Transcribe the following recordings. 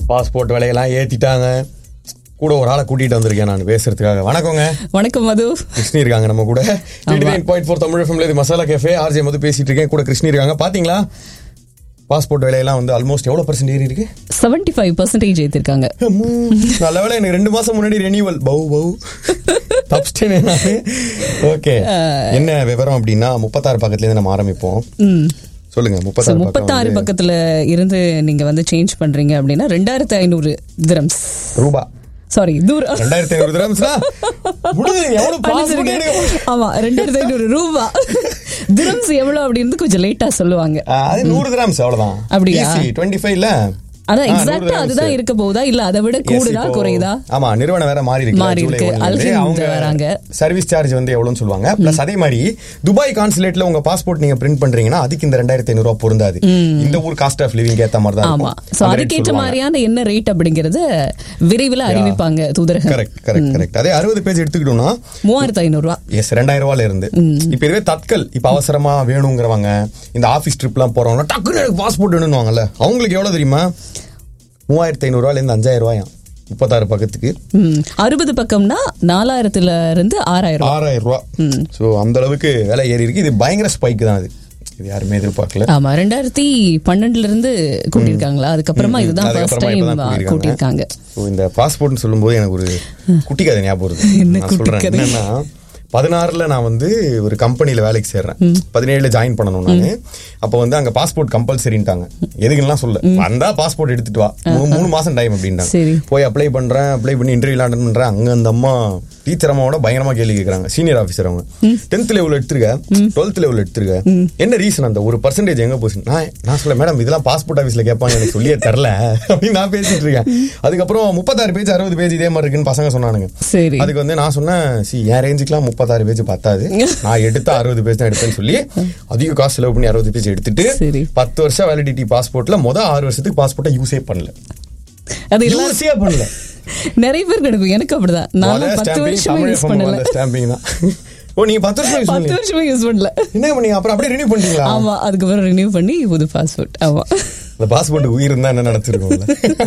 Passport விலையெல்லாம் ஏத்திட்டாங்க கூட ஒரு ஆளை கூட்டிட்டு வந்திருக்கேன் நான் பேசுறதுக்காக வணக்கங்க வணக்கம் மது கிருஷ்ணி இருக்காங்க நம்ம கூட nine point four Tamil family இது மசாலா கேஃபே ஆர்ஜே மது பேசிட்டு இருக்கேன் கூட கிருஷ்ணி இருக்காங்க பாத்தீங்களா பாஸ்போர்ட் விலையெல்லாம் வந்து ஆல்மோஸ்ட் எவ்வளவு பர்சன்ட் ஏறி இருக்கு செவன்டி ஃபைவ் பர்சன்டேஜ் ஏத்திருக்காங்க அம்மு. நல்ல வேளை எனக்கு ரெண்டு மாசம் முன்னாடி ரெனியூவல் பவு பவு தப்பிச்சிட்டேனே நானு ஓகே என்ன விவரம் அப்படின்னா முப்பத்தாறு பக்கத்துல இருந்து நம்ம ஆரம்பிப்போம் சொல்லுங்க So, முப்பத்தாறு பக்கம் முப்பத்தாறு வந்து பக்கத்துல இருந்து நீங்க வந்து சேஞ்ச் பண்றீங்க அப்படின்னா ரெண்டாயிரத்தி ஐநூறு திரம்ஸ் ரூபா சாரி தூரம் ரெண்டாயிரத்தி ஐநூறு திரம்ஸ்னா முடிஞ்சு எவ்வளவு பாஸ்போர்ட் எடுக்க ஆமா ரெண்டாயிரத்தி ஐநூறு ரூபா திரம்ஸ் எவ்வளவு அப்படின்னு கொஞ்சம் லேட்டா சொல்லுவாங்க ஆ, அது நூறு கிராம்ஸ் அவ்வளவுதான் அப்படியா? டுவெண்ட்டி ஃபைவ்ல அதான் எக்ஸாக்டா அதுதான் இருக்க போகுதா இல்ல அதை விட கூடுதா குறையுதா ஆமா நிறுவனம் வேற மாறி இருக்கு மாறி இருக்கு. அல்ஹிந்த் வராங்க. சர்வீஸ் சார்ஜ் வந்து எவ்வளவுன்னு சொல்லுவாங்க பிளஸ் அதே மாதிரி துபாய் கான்சுலேட்ல உங்க பாஸ்போர்ட் நீங்க பிரிண்ட் பண்றீங்கன்னா அதுக்கு இந்த ரெண்டாயிரத்தி ஐநூறு ரூபாய் பொருந்தாது இந்த ஊர் காஸ்ட் ஆஃப் லிவிங் ஏத்த மாதிரி தான் ஆமா சோ அதுக்கேற்ற மாதிரியான என்ன ரேட் அப்படிங்கறத விரைவில் அறிவிப்பாங்க தூதரகம் கரெக்ட் கரெக்ட் கரெக்ட் அதே அறுபது பேஜ் எடுத்துக்கிட்டோம்னா மூவாயிரத்தி ஐநூறு ரூபா எஸ் ரெண்டாயிரம் ரூபாயில இருந்து இப்ப இதுவே தட்கல் இப்ப அவசரமா வேணுங்கிறவங்க இந்த ஆபீஸ் ட்ரிப் எல்லாம் போறவங்க டக்குன்னு எனக்கு பாஸ்போர்ட் வேணும்னுவாங்கல்ல அவங்களுக்கு எவ்வளவு தெரியுமா மூவாயிரத்தி ஐநூறு ரூபாயில இருந்து அஞ்சாயிரம் ரூபாயாம் முப்பத்தாறு பக்கத்துக்கு ம். அறுபது பக்கம்னா நாலாயிரத்துல இருந்து ஆறாயிரம் ரூபாய் ஆறாயிரம் ரூபாய் சோ அந்த அளவுக்கு விலை ஏறி இருக்கு இது பயங்கர ஸ்பைக் தான் அது இது யாருமே எதிர்பார்க்கல ஆமா ரெண்டாயிரத்தி பன்னெண்டுல இருந்து கூட்டியிருக்காங்களா அதுக்கப்புறமா இதுதான் ஃபர்ஸ்ட் அதுக்கப்புறமா டைம் இப்பதான் கூட்டியிருக்காங்க ஸோ இந்த பாஸ்போர்ட்னு சொல்லும்போது எனக்கு ஒரு குட்டி கதை ஞாபகம் வருது என்ன நான் குட்டி சொல்றேன் கதை? என்னன்னா பதினாறுல நான் வந்து ஒரு கம்பெனில வேலைக்கு சேர்றேன் பதினேழுல ஜாயின் பண்ணணும் நானு அப்போ வந்து அங்க பாஸ்போர்ட் கம்பல்சரின்ட்டாங்க எதுக்குலாம் சொல்ல வந்தா பாஸ்போர்ட் எடுத்துட்டு வா மூணு மூணு மாசம் டைம் சரி. அப்படின்ட்டாங்க போய் அப்ளை பண்றேன் அப்ளை பண்ணி இன்டர்வியூ அட்டன் பண்றேன் அங்க அந்த அம்மா டீச்சர் அம்மாவோட பயங்கரமா கேள்வி கேட்கறாங்க சீனியர் ஆஃபீஸர் அவங்க டென்த் லெவல் எடுத்திருக்க டுவெல்த் லெவல் எடுத்திருக்க என்ன ரீசன் அந்த ஒரு பர்சன்டேஜ் எங்க போச்சு நான் நான் சொல்ல மேடம் இதெல்லாம் பாஸ்போர்ட் ஆஃபீஸ்ல கேட்பாங்க எனக்கு சொல்லியே தரல அப்படின்னு நான் பேசிட்டு இருக்கேன் அதுக்கப்புறம் முப்பத்தாறு பேஜ் அறுபது பேஜ் இதே மாதிரி இருக்குன்னு பசங்க சொன்னானுங்க சரி அதுக்கு வந்து நான் சொன்னேன் சி என் ரேஞ்சுக்குலாம் முப்பத்தாறு பேஜ் பத்தாது நான் எடுத்த அறுபது பேஜ் தான் எடுப்பேன்னு சொல்லி அதிக காசு செலவு பண்ணி அறுபது பேஜ் எடுத்துட்டு சரி. பத்து வருஷம் வேலிடிட்டி பாஸ்போர்ட்ல மொதல் ஆறு வருஷத்துக்கு பாஸ்போர்ட்டை யூஸே பண்ணல அது எல்லாம் யூஸே பண்ணல நிறைய பேர் கிடைக்கும் எனக்கு அப்படிதான் நான் மொத பத்து stamping வருஷமா தமிழ் யூஸ் FM பண்ணல வந்த stamping தான் ஓ நீங்க பத்து வருஷம் யூஸ் பத்து பண்ணீங்க வருஷமா யூஸ் பண்ணல என்ன பண்ணீங்க அப்புறம் அப்படியே ரினியூ பண்ணிட்டீங்களா ஆமா அதுக்கப்புறம் ரினியூ பண்ணி புது பாஸ்போர்ட் ஆமா இந்த பாஸ்போர்ட் உயிர் இருந்தா என்ன நடத்திருக்கும்ல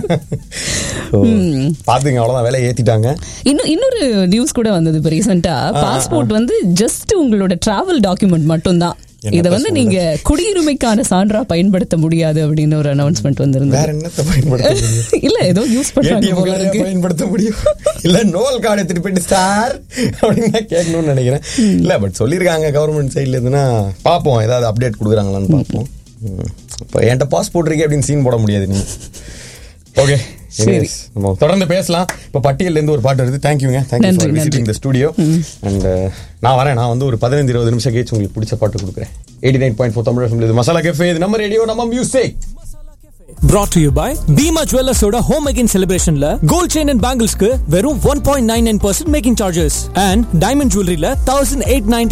So, பாத்துங்க அவ்வளவுதான் விலை ஏத்திட்டாங்க இன்னும் இன்னொரு நியூஸ் கூட வந்தது இப்போ ரீசெண்டா பாஸ்போர்ட் வந்து ஜஸ்ட் உங்களோட டிராவல் டாக்குமெண்ட் மட்டும்தான் என்னத்த இதை வந்து சொல்ற? நீங்க குடியுரிமைக்கான சான்றா பயன்படுத்த முடியாது அப்படின்னு ஒரு அனௌன்ஸ்மெண்ட் வேற வந்திருந்தது என்னத்த பயன்படுத்த முடியும் இல்ல ஏதோ யூஸ் பண்றாங்க ATM போல கார்டை இருக்கு பயன்படுத்த முடியும் இல்ல நோல் கார்டு எடுத்துட்டு போயிட்டு சார் அப்படின்னு தான் கேட்கணும்னு நினைக்கிறேன் இல்ல பட் சொல்லியிருக்காங்க கவர்மெண்ட் சைட்ல இருந்துன்னா பாப்போம் ஏதாவது அப்டேட் கொடுக்குறாங்களான்னு பாப்போம் ம். இப்போ என்கிட்ட பாஸ்போர்ட் இருக்கே அப்படின்னு சீன் போட முடியாது நீ ஓகே சரி. நம்ம தொடர்ந்து பேசலாம் இப்போ பட்டியல்ல இருந்து ஒரு பாட்டு வருது தேங்க்யூங்க தேங்க்யூ நன்றி, for visiting the studio and நான் வரேன் நான் வந்து ஒரு பதினஞ்சு இருபது நிமிஷம் கேச்சு உங்களுக்கு பிடிச்ச பாட்டு கொடுக்குறேன் eighty nine point four Tamil இது மசாலா கேஃபே இது நம்ம ரேடியோ நம்ம music brought to you by Bhima ஜுவல்லர்ஸோட ஹோம் மேக்கிங் செலிப்ரேஷன்ல கோல்ட் செயின் அண்ட் பேங்கிள்ஸ்க்கு வெறும் one point nine nine percent making charges and diamond ஜுவல்லரியில தௌசண்ட் எயிட்